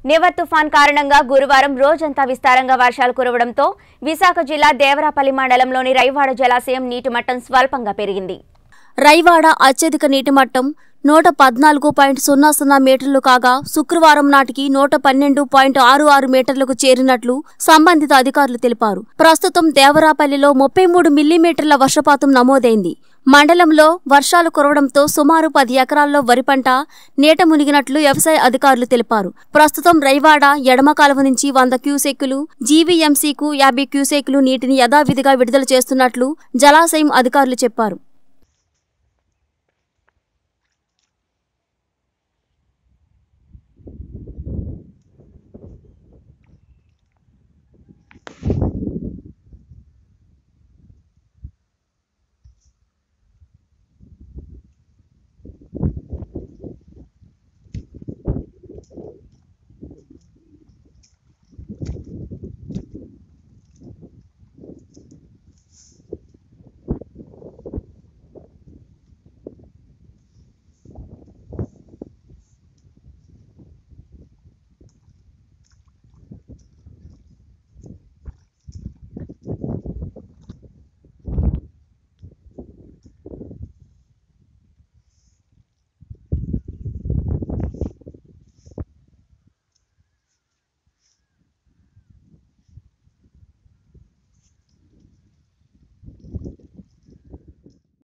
నివర్ తుఫాన్ కారణంగా గురువారం రోజంతా విస్తారంగా వర్షాలు కురవడంతో విశాఖ జిల్లా దేవరాపల్లి మండలంలోని రైవాడ జలాశయం నీటి మట్టం స్వల్పంగా పెరిగింది రైవాడ అత్యధిక నీటి మట్టం నూట పద్నాలుగు పాయింట్ సున్నా సున్నా మీటర్లు కాగా శుక్రవారం నాటికి నూట పన్నెండు పాయింట్ ఆరు ఆరు మీటర్లకు చేరినట్లు సంబంధిత అధికారులు తెలిపారు ప్రస్తుతం దేవరాపల్లిలో ముప్పై మూడు మిల్లీమీటర్ల వర్షపాతం నమోదైంది మండలంలో వర్షాలు కురవడంతో సుమారు పది ఎకరాల్లో వరి పంట నీట మునిగినట్లు వ్యవసాయ అధికారులు తెలిపారు ప్రస్తుతం రైవాడ ఎడమ కాలువ నుంచి వంద క్యూసెక్కులు జీవీఎంసీకు యాభై క్యూసెక్కులు నీటిని యథావిధిగా విడుదల చేస్తున్నట్లు జలాశయం అధికారులు చెప్పారు